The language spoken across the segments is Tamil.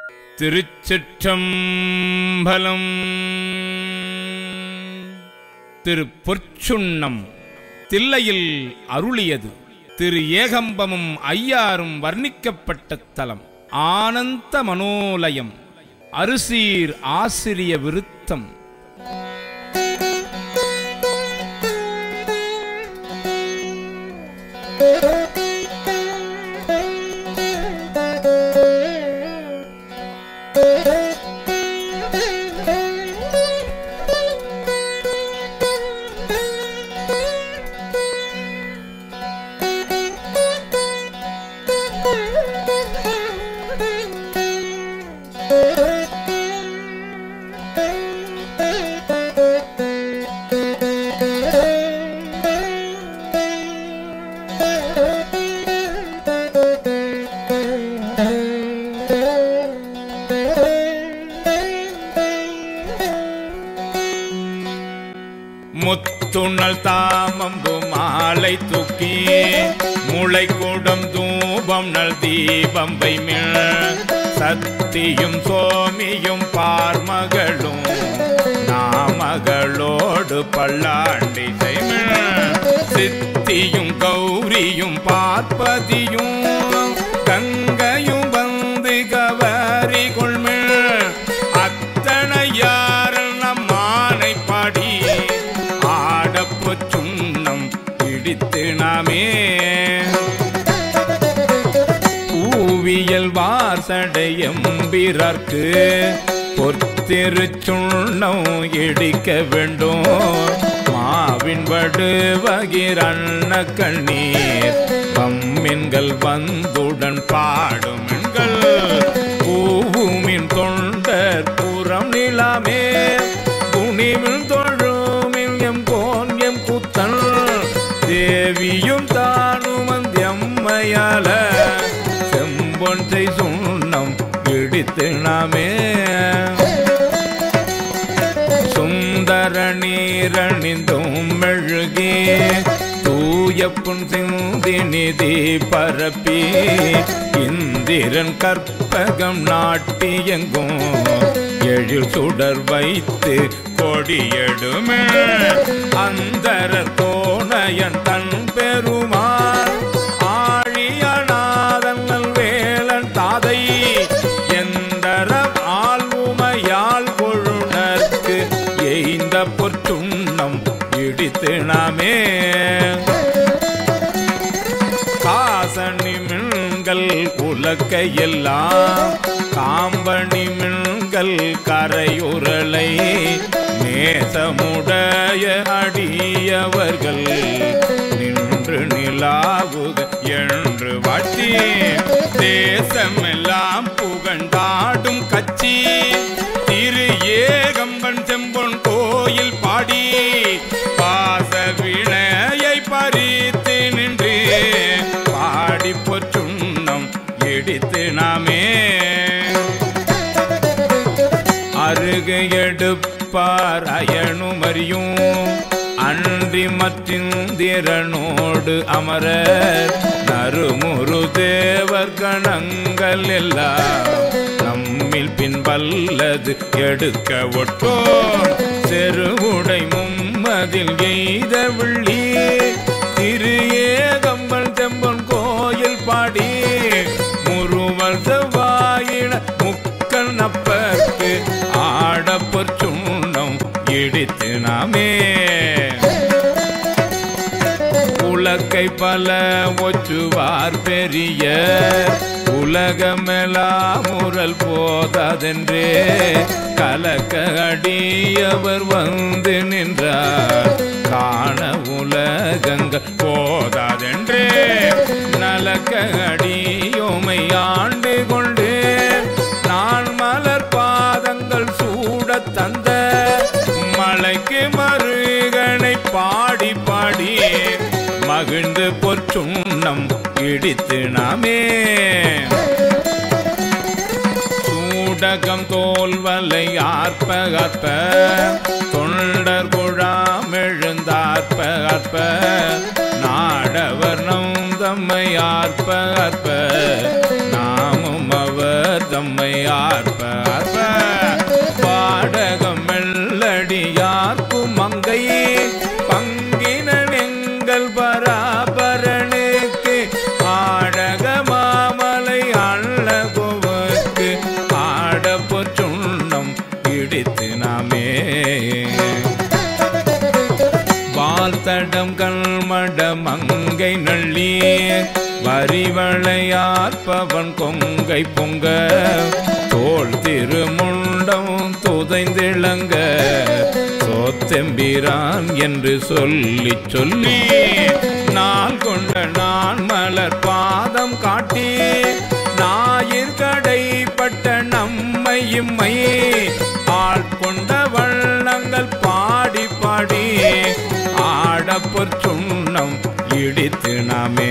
திருச்சிற்றம்பலம் திரு பொற்சுண்ணம் தில்லையில் அருளியது திரு ஏகம்பமும் ஐயாரும் வர்ணிக்கப்பட்ட தலம் ஆனந்த மனோலயம் அரிசீர் ஆசிரிய விருத்தம் முத்துணல் தாமம்பு மாலை தூக்கி முளை கூடம் தூபம் நல் தீபம் வைமிழ் சத்தியும் சோமியும் பார்மகளும் நாமகளோடு பல்லாண்டி செய்மிழ் சித்தியும் கௌரியும் பார்ப்பதியும் கங்கையும் வந்து கவரி கொள்மிழ் அத்தனையாரல் நம் மானை பாடி ஆடப்பு சுண்ணம் பிடித்து நாமே பூவியல் வாசடையம்பிறர்க்கு பொத்திருச்சுண்ணம் இடிக்க வேண்டும் மாவின் வடுவகிரண்ண கண்ணீர் பம்மின்கள் வந்துடன் பாடும் எண்கள் பூவுமின் தொண்டர் புறம் நிலாமே துணிவில் தொழுமில் எம் கோன் எம் குத்தன் தேவியும் தானும் அந்தியம்மையால செம்பொன்றை சுண்ணம் பிடித்து நாமே சுந்தர நீரணிந்தும் மெழுகே தூய புன் சிந்தி நிதி பரப்பி இந்திரன் கற்பகம் நாட்டியெங்கும் எழில் சுடர் வைத்து கொடியெடுமே அந்தர தோணையன் தன் பெருமாள் ஆழியநாதங்கள் வேலன் தாதை எந்தர ஆள்வுமையாள் கொழுனர்க்கு எய்ந்த பொற்றுண்ணம் இடித்து நாமே காசணி மின்கள் உலக்கையெல்லாம் காம்பணி மின்கள் கரையுரலை நேசமுடைய அடியவர்கள் நின்று நிலாவுக என்று வாட்டி தேசமெல்லாம் புகண்டாடும் கட்சி திரு ஏகம்பன் செம்பொன் கோயில் பாடி பாச வினையை பறித்து நின்று பாடி பொற்றுண்ணம் இடித்து நாமே அருகு எடுப்பார் அயனுமறியும் அன்றி மற்றிந்திரனோடு அமர நறுமுறு தேவர் கணங்கள் எல்லாம் நம்மில் பின் வல்லது எடுக்க ஒட்டோ செருவுடை மும்மதில் எய்த விள்ளி திரு ஏகம்பன் செம்பன் கோயில் பாடி முருவல் செவ்வாயின முக்கல் நப்பற்கு ஆடப்பொற் சுண்ணம் இடித்து நாமே உலக்கை பல ஒச்சுவார் பெரிய உலகமெல்லாம் முரல் போதாதென்றே கலக்க அடியவர் வந்து நின்றார் காண உலகங்க போதாதென்றே நலக்க அடியோமை ஆண்டு கொண்டு நான் மலர் பாதங்கள் சூடத் தந்த மலைக்கு மருகனை பாடி பாடி மகிழ்ந்து பொற்சுண்ணம் இடித்து நாமே சூடகம் தோல்வலை ஆர்ப்ப ஆர்ப்ப தொண்டர் குழாம் எழுந்தார்ப்ப ஆர்ப்ப நாடவர் நம் தம்மை ஆர்ப்ப ஆர்ப்ப நாமும் அவர் தம்மை ஆர்ப்ப வரிவளையாற்பவன் கொங்கை பொங்க தோல் திருமுண்டம் துதைந்திளங்க சோத்தெம்பிரான் என்று சொல்லி சொல்லி நாள் கொண்ட நான் மலர் பாதம் காட்டி ஞாயிற்கடைப்பட்ட நம்மை இம்மை ஆள் கொண்ட வள்ளங்கள் பாடி பாடி ஆடப்பொற் சுண்ணம் இடித்து நாமே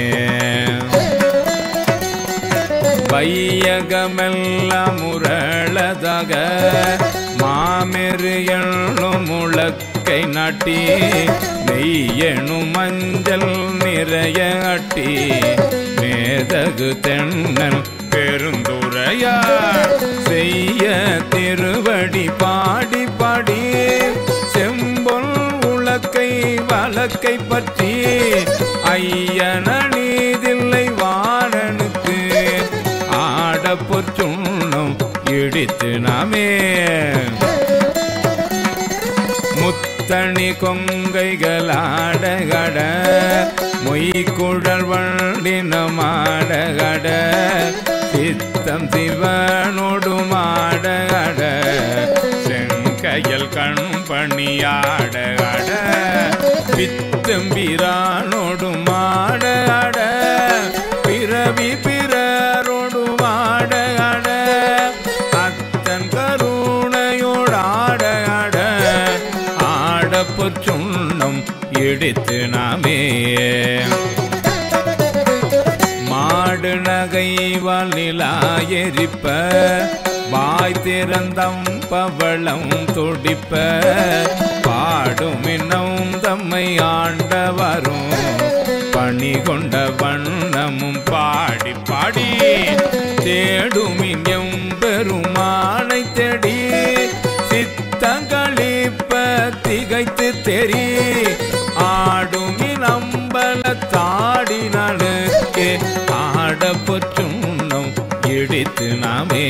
வையகமெல்லாம் முரளதாக மாமெரு எண்ணும் முழக்கை நாட்டி மெய்யெனும் மஞ்சள் நிறைய அட்டி மேதகு தென்னல் பெருந்துரையார் செய்ய திருவடி பாடி பாடி செம்பொல் உலக்கை வழக்கை பற்றி ஐயன நீதில்லை வாணனுக்கு ஆடப்பொற் சுண்ணம் இடித்து நாமே முத்தணி கொங்கைகளாடகட மொய்குழல் வண்டினமாடகட சித்தம் சிவனோடு மாடகட செங்கையல் கண் பணியாடகட பித்தம்பிரானோடு மாடகட பிறவி பிறரோடு மாடகட அத்தன் கருணையோடாட ஆட ஆடப்பொற் சுண்ணம் இடித்து நாமே மாடு நகை வலிலா எரிப்ப வாய் திறந்தம் பவளம் துடிப்ப பாடும் இன்னும் தம்மை ஆண்டவரும் பணி கொண்ட வண்ணமும் பாடி பாடி தேடுமின் எம்பெருமானை தேடி சித்தங்களிப்ப திகைத்து தெரி ஆடுமின் அம்பல தாடினனுக்கே ஆடப்பொச்சுண்ணம் இடித்து நாமே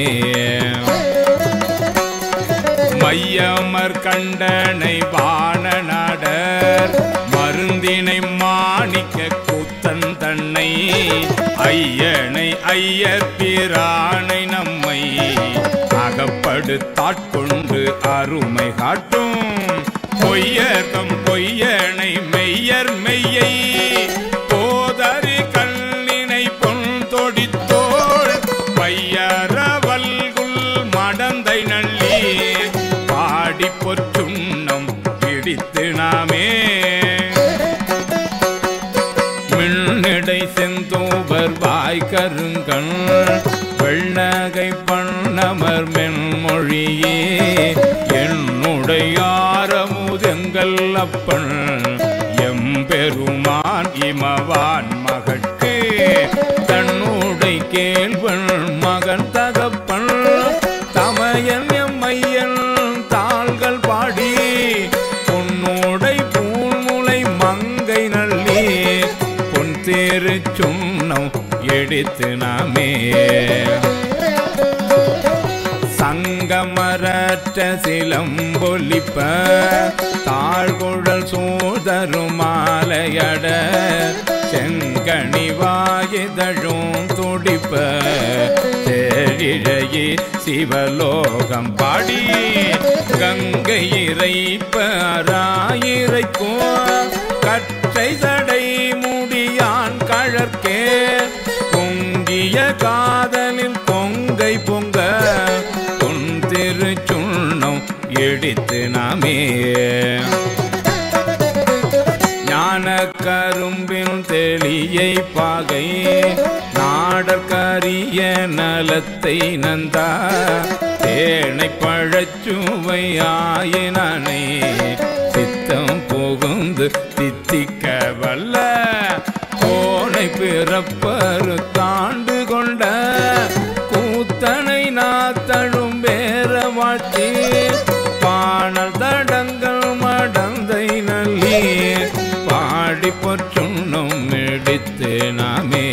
மையமர் கண்டனை வானநாடர் மருந்தினை மாணிக்க கூத்தன் தன்னை ஐயனை ஐயர் பிரானை நம்மை அகப்படுத்தாட்கொண்டு அருமை காட்டும் பொய்யர்தம் பொய்யனை மெய்யர் மெய்யை போதறி கல்லினை பொன் தொடித்தோள் பையரவல்குள் மடந்தை நள்ளி பாடி பொற்றுண்ணம் பிடித்து நாமே மின்னடை செந்தூபர் வாய் கருங்கண் வெள்ளகை பண்ணமர் மென்மொழியே என்னுடையாரமுதெங்கள் அப்பன் எம்பெருமான் இமவான் மகட்கு தன்னுடை கேள்வன் மகன் தகப்பன் தமையன் எம்மையன் தாள்கள் பாடி பொன்னோடை பூமுலை மங்கை நள்ளி பொன் தேரு சுண்ணம் எடுத்து நாமே சங்கமரற்ற சிலம்பொலிப்ப தாழ்குழல் சூதரும் மாலையட செங்கனி வாயுதழும் துடிப்ப தேழிழையே சிவலோகம் பாடி கங்கை இறைப்ப அராயிரைக்கும் கற்றை சடை முடியான் கழற்கே பொங்கிய காதலில் பொங்கை பொங்க பொன் திருச்சுண்ணம் எடுத்து நாமே ஞான கரும்பின் தெளியை பாகை நாடற்கரிய நலத்தை நந்தா தேனை பழச்சுவை ஆயினானே சித்தம் புகுந்து தித்திக்க வல்ல கோனை பிறப்பரு தாண்டு கொண்ட கூத்தனை நாத்தழும் பேர வாழ்த்தி பாணல் தடங்கள் மடந்தை நல்லி பாடி பொற்றுண்ணும் எடுத்து நாமே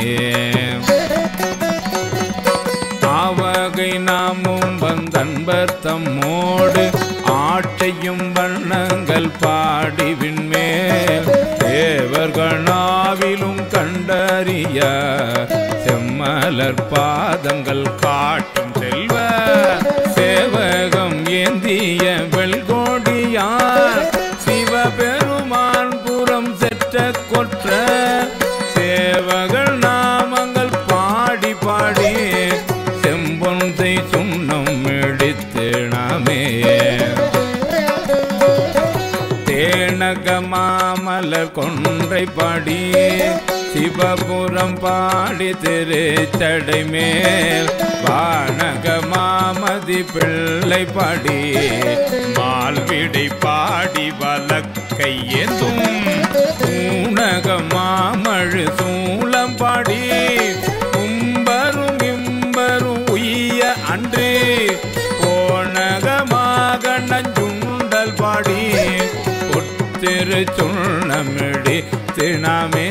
ஆவகை நாமும் வந்தன்பர் தம்மோடு ஆட்டையும் வண்ணங்கள் பாடி விண்மேல் தேவர்கணாவிலும் கண்டறி செய்ய செம்மலர் பாதங்கள் காட்டும் செல்வ சேவகம் ஏந்திய வெல்கோடியார் சிவபெருமான் புறம் செற்ற கொற்ற சேவகள் நாமங்கள் பாடி பாடி செம்பொன்றை சுண்ணம் எடுத்து நாமே தேனக மாமலர் கொன்றை பாடி சிவபுரம் பாடி திருச்சடை மேல் வானக மாமதி பிள்ளை பாடி மால்விடை பாடி வலக்கை ஏந்தும் ஊனக மாமழு சூளம் பாடி கும்பரும் இம்பரும் உய்ய அன்று கோணகமாக நஞ்சுண்டல் பாடி ஒத்திரு சுண்ணமிடி தினமே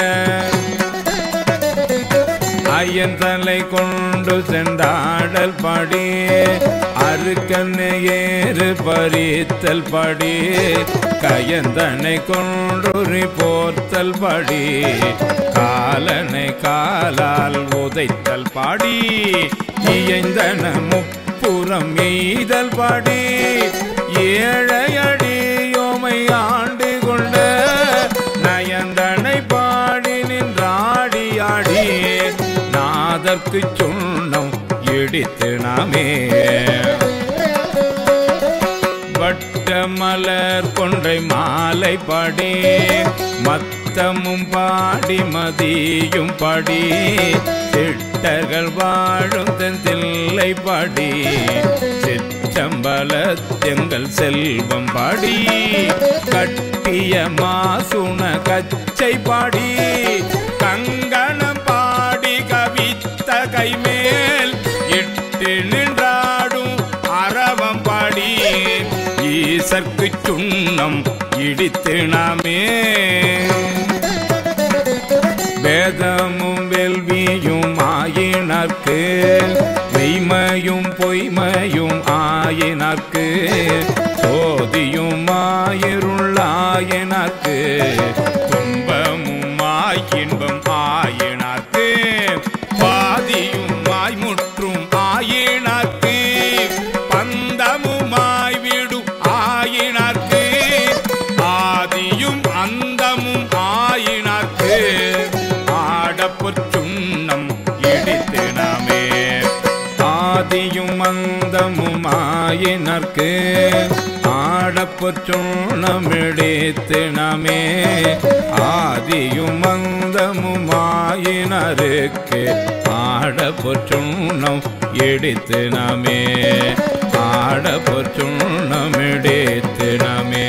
ஐயன் தலை கொண்டு சென்றாடல் பாடி அருக்கண்ணு ஏறு பறித்தல் பாடி கயந்தனை கொன்று போர்த்தல் பாடி காலனை காலால் உதைத்தல் பாடி இயந்தன முப்புறம் எய்தல் பாடி ஏழையடியோமை ஆண்டு கொண்ட நயந்தனை பாடி நின்றாடி ஆடி நாதற்கு சொன்னம் இடித்து நாமே வட்ட மலர் கொன்றை மாலை பாடி மத்தமும் பாடி மதியும் பாடி திட்டர்கள் வாழும் தெந்தில்லை பாடி சிற்றம்பலத்தெங்கள் செல்வம் பாடி கட்டிய மாசுண கச்சை பாடி கங்கணம் பாடி கவித்த கைமேல் இட்டு நின்றாடும் அரவம் பாடி ஈசற்கு சுண்ணம் இடித்து நாமே வேதமும் வெல்வியும் ஆயினர்க்கு மெய்மையும் பொய்மையும் ஆயினர்க்கு சோதியும் ஆயிருளாயினர்க்கு துன்பமும் ஆயின்பம் ஆயினர்க்கு பாதியும் ஆய்முற்றும் ஆயினர்க்கு பந்தமுமாய் விடும் ஆயினர்க்கு ஆதியும் அந்தமும் ஆயினர்க்கு ஆடப்புற் சுண்ணம் இடித்து நாமே ஆதியும் அந்தமும் ஆயினர்க்கு ஆடப்புற் சுண்ணம் இடித்து நாமே ஆதியும் அந்தமும் ஆயினருக்கு ஆடப்புற் சுண்ணம் இடித்து நாமே ஆடப்புற் சுண்ணம் இடித்து நாமே